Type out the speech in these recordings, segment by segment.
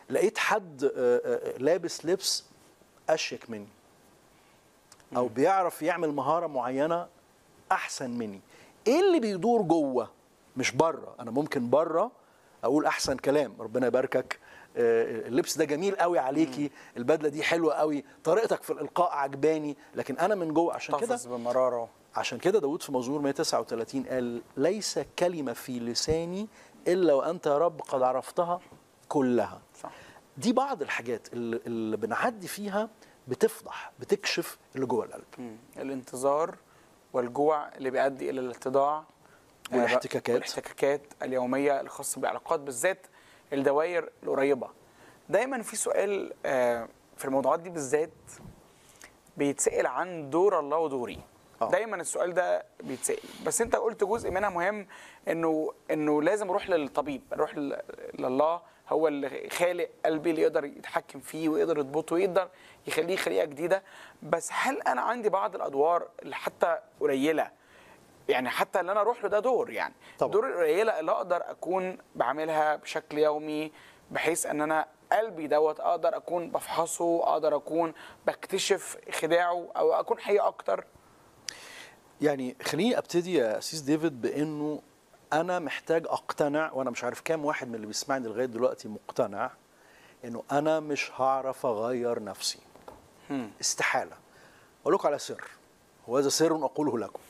لقيت حد آه، آه، لابس لبس اشيك مني او بيعرف يعمل مهاره معينه احسن مني ايه اللي بيدور جوه مش بره انا ممكن بره اقول احسن كلام ربنا يباركك آه، اللبس ده جميل قوي عليكي البدله دي حلوه قوي طريقتك في الالقاء عجباني لكن انا من جوه عشان كده تحفظ بمراره عشان كده داود في مزمور 139 قال ليس كلمة في لساني إلا وأنت يا رب قد عرفتها كلها صح دي بعض الحاجات اللي, اللي بنعدي فيها بتفضح بتكشف اللي جوه القلب مم. الانتظار والجوع اللي بيؤدي الى الاتضاع آه، والاحتكاكات. والاحتكاكات اليوميه الخاصه بالعلاقات بالذات الدوائر القريبه دايما في سؤال آه، في الموضوعات دي بالذات بيتسال عن دور الله ودوري آه. دايما السؤال ده بيتسال بس انت قلت جزء منها مهم انه انه لازم اروح للطبيب اروح لل- لله هو اللي خالق قلبي اللي يقدر يتحكم فيه ويقدر يضبطه ويقدر يخليه خليقه جديده بس هل انا عندي بعض الادوار اللي حتى قليله يعني حتى اللي انا اروح له ده دور يعني طبعا. دور القليله اللي اقدر اكون بعملها بشكل يومي بحيث ان انا قلبي دوت اقدر اكون بفحصه اقدر اكون بكتشف خداعه او اكون حقيقي اكتر يعني خليني ابتدي يا اسيس ديفيد بانه انا محتاج اقتنع وانا مش عارف كام واحد من اللي بيسمعني لغايه دلوقتي مقتنع انه انا مش هعرف اغير نفسي هم. استحاله اقول لكم على سر وهذا سر اقوله لكم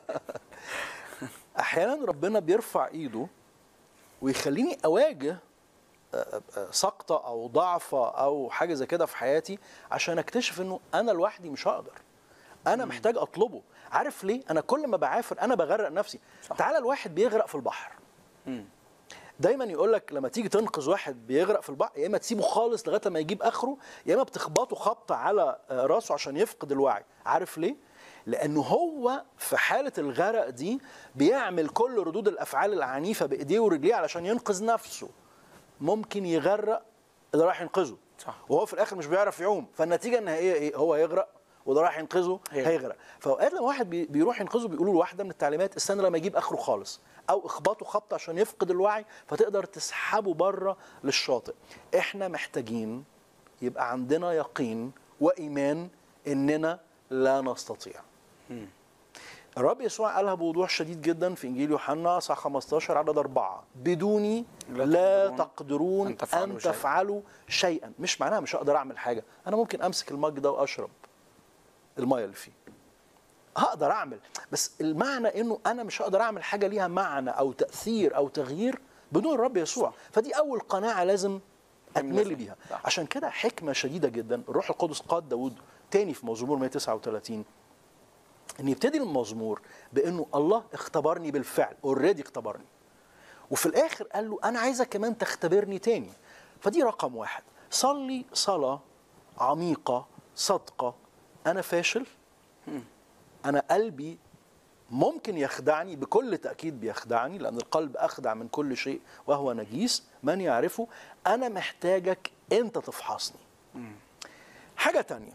احيانا ربنا بيرفع ايده ويخليني اواجه آه، آه، سقطه او ضعفه او حاجه زي كده في حياتي عشان اكتشف انه انا لوحدي مش هقدر انا محتاج اطلبه عارف ليه انا كل ما بعافر انا بغرق نفسي صح. تعالى الواحد بيغرق في البحر مم. دايما يقول لك لما تيجي تنقذ واحد بيغرق في البحر يا اما تسيبه خالص لغايه لما يجيب اخره يا اما بتخبطه خبطه على آه، راسه عشان يفقد الوعي عارف ليه لانه هو في حاله الغرق دي بيعمل كل ردود الافعال العنيفه بايديه ورجليه علشان ينقذ نفسه ممكن يغرق اللي راح ينقذه صح. وهو في الاخر مش بيعرف يعوم فالنتيجه النهائيه ايه هو هيغرق وده راح ينقذه هيغرق. هيغرق فاوقات لما واحد بي- بيروح ينقذه بيقولوا له واحده من التعليمات استنى لما يجيب اخره خالص او اخبطه خبطه عشان يفقد الوعي فتقدر تسحبه بره للشاطئ احنا محتاجين يبقى عندنا يقين وايمان اننا لا نستطيع الرب يسوع قالها بوضوح شديد جدا في انجيل يوحنا اصحاح 15 عدد أربعة بدوني لا لا تقدرون تقدرون أن تفعلوا ان شيئا. تفعلوا شيئا مش معناها مش هقدر اعمل حاجه انا ممكن امسك المج ده واشرب الميه اللي فيه هقدر اعمل بس المعنى انه انا مش هقدر اعمل حاجه ليها معنى او تاثير او تغيير بدون الرب يسوع فدي اول قناعه لازم اتملي لازم. بيها صح. عشان كده حكمه شديده جدا الروح القدس قاد داود تاني في مزمور 139 ان يبتدي المزمور بانه الله اختبرني بالفعل اوريدي اختبرني وفي الاخر قال له انا عايزك كمان تختبرني تاني فدي رقم واحد صلي صلاه عميقه صادقه انا فاشل انا قلبي ممكن يخدعني بكل تاكيد بيخدعني لان القلب اخدع من كل شيء وهو نجيس من يعرفه انا محتاجك انت تفحصني حاجه تانية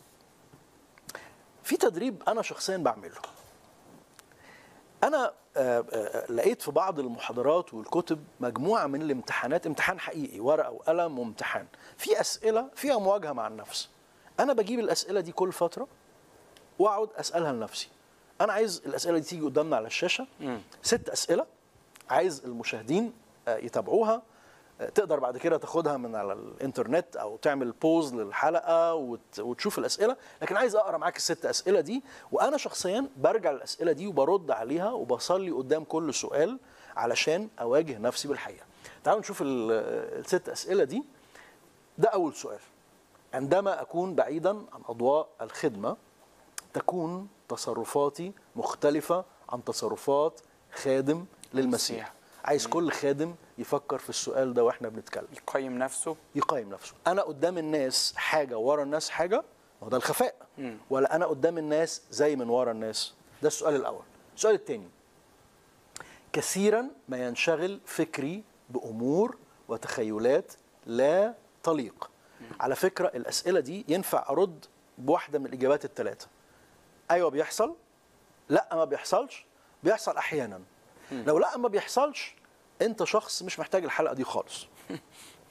في تدريب انا شخصيا بعمله انا آه، آه، لقيت في بعض المحاضرات والكتب مجموعه من الامتحانات امتحان حقيقي ورقه وقلم وامتحان في اسئله فيها مواجهه مع النفس انا بجيب الاسئله دي كل فتره واقعد اسالها لنفسي انا عايز الاسئله دي تيجي قدامنا على الشاشه مم. ست اسئله عايز المشاهدين آه، يتابعوها آه، تقدر بعد كده تاخدها من على الانترنت او تعمل بوز للحلقه وت- وتشوف الاسئله لكن عايز اقرا معاك الست اسئله دي وانا شخصيا برجع للاسئله دي وبرد عليها وبصلي قدام كل سؤال علشان اواجه نفسي بالحقيقه تعالوا نشوف ال- الست اسئله دي ده اول سؤال عندما اكون بعيدا عن اضواء الخدمه تكون تصرفاتي مختلفة عن تصرفات خادم للمسيح المسيح. عايز كل خادم يفكر في السؤال ده واحنا بنتكلم يقيم نفسه يقيم نفسه انا قدام الناس حاجة ورا الناس حاجة ما هو ده الخفاء مم. ولا انا قدام الناس زي من ورا الناس ده السؤال الاول السؤال الثاني كثيرا ما ينشغل فكري بامور وتخيلات لا تليق على فكره الاسئله دي ينفع ارد بواحده من الاجابات الثلاثه ايوه بيحصل لا ما بيحصلش بيحصل احيانا لو لا ما بيحصلش انت شخص مش محتاج الحلقه دي خالص